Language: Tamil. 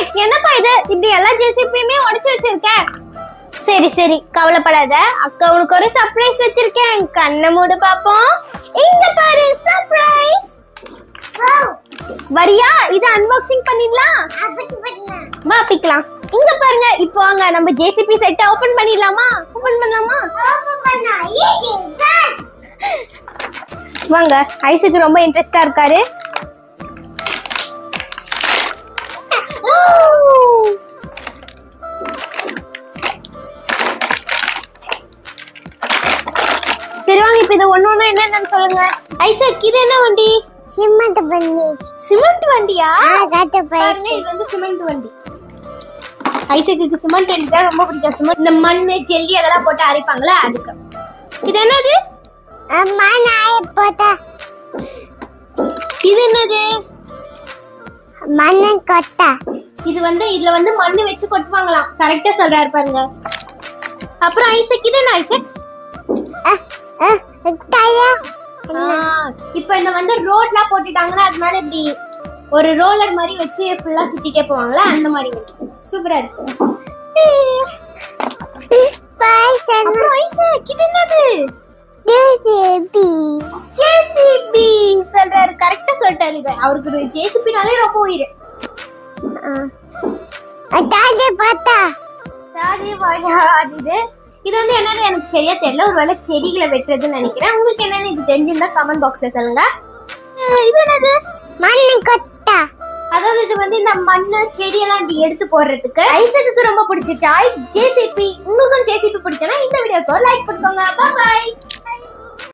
என்னப்பா இது இப்படி எல்லா ஜேசிபியுமே உடைச்சு வச்சிருக்க சரி சரி கவலைப்படாத அக்கா உனக்கு ஒரு சர்ப்ரைஸ் வச்சிருக்கேன் கண்ணை மூடு பாப்போம் இங்க பாரு சர்ப்ரைஸ் வரியா இது அன்பாக்சிங் பண்ணிடலாம் வா பிக்கலாம் இங்க பாருங்க இப்போ வாங்க நம்ம ஜேசிபி செட்டை ஓபன் பண்ணிடலாமா ஓபன் பண்ணலாமா வாங்க ஐஸுக்கு ரொம்ப இன்ட்ரெஸ்டா இருக்காரு சரி வாங்க இப்போ இது ஒண்ணு ஒண்ணு என்னன்னு சொல்லுங்க ஐசக் இது என்ன வண்டி சிமெண்ட் பண்ணி சிமெண்ட் வண்டியா காட்டு பாருங்க இது வந்து சிமெண்ட் வண்டி ஐசக்கு சிமெண்ட் வண்டி தான் ரொம்ப பிடிக்கும் சிமெண்ட் இந்த மண்ணு ஜெல்லி அதெல்லாம் போட்டு அரைப்பாங்களே அதுக்கு இது என்னது அம்மா நான் போட்டா இது என்னது மண்ணன் கொட்டா இது வந்து இதுல வந்து மண்ணு வச்சு கொட்டுவாங்களாம் கரெக்டா சொல்றாரு பாருங்க அப்புறம் ஐசக் இது என்ன ஐசக் தயா இப்போ இந்த வந்து ரோட்லாம் போட்டுட்டாங்கன்னா அது மேல இப்படி ஒரு ரோலர் மாதிரி வச்சு ஃபுல்லா சுத்திட்டே போவாங்கல்ல அந்த மாதிரி சூப்பரா இருக்கு பாய்சன் அப்புறம் ஐசக் இது என்னது ஜேசிபி ஜேசிபி சொல்றாரு கரெக்டா சொல்லிட்டாரு இது அவருக்கு ஒரு ஜேசிபினாலே ரொம்ப உயிர் தாஜி பார்த்தா சாதி வாயா அது இது இது வந்து என்னது எனக்கு சரியா தெரியல ஒருவேளை செடிகளை வெட்டுறதுன்னு நினைக்கிறேன் உங்களுக்கு என்னன்னு இது தெரிஞ்சிருந்தா கமெண்ட் பாக்ஸ்ல சொல்லுங்க அஹ் இது என்னது மண்ணன் கொட்டா அதாவது இது வந்து இந்த மண்ணு செடியெல்லாம் இப்படி எடுத்து போடுறதுக்கு ஐசக்கு ரொம்ப பிடிச்சிருச்சா ஜேசிபி உங்களுக்கும் ஜேசிபி பிடிக்கும்னா இந்த வீடியோக்கு லைக் பண்ணுங்க பாய்